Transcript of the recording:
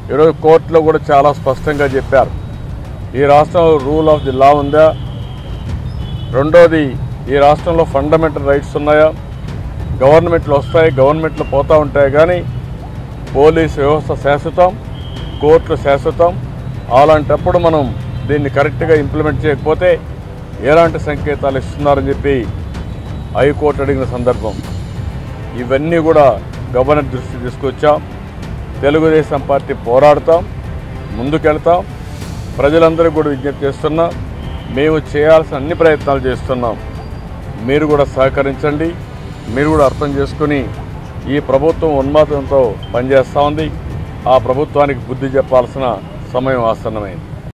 ఈరోజు కోర్టులో కూడా చాలా స్పష్టంగా చెప్పారు ఈ రాష్ట్రంలో రూల్ ఆఫ్ ది లా ఉందా రెండోది ఈ రాష్ట్రంలో ఫండమెంటల్ రైట్స్ ఉన్నాయా గవర్నమెంట్లు వస్తాయి గవర్నమెంట్లు పోతూ ఉంటాయి కానీ పోలీస్ వ్యవస్థ శాశ్వతం కోర్టులు శాశ్వతం అలాంటప్పుడు మనం దీన్ని కరెక్ట్గా ఇంప్లిమెంట్ చేయకపోతే ఎలాంటి సంకేతాలు ఇస్తున్నారని చెప్పి హైకోర్టు అడిగిన సందర్భం ఇవన్నీ కూడా గవర్నర్ దృష్టి తీసుకొచ్చాం తెలుగుదేశం పార్టీ పోరాడతాం ముందుకెళ్తాం ప్రజలందరూ కూడా విజ్ఞప్తి చేస్తున్నా మేము చేయాల్సిన అన్ని ప్రయత్నాలు చేస్తున్నాం మీరు కూడా సహకరించండి మీరు కూడా అర్థం చేసుకుని ఈ ప్రభుత్వం ఉన్మాదంతో పనిచేస్తూ ఉంది ఆ ప్రభుత్వానికి బుద్ధి చెప్పాల్సిన సమయం ఆసన్నమైంది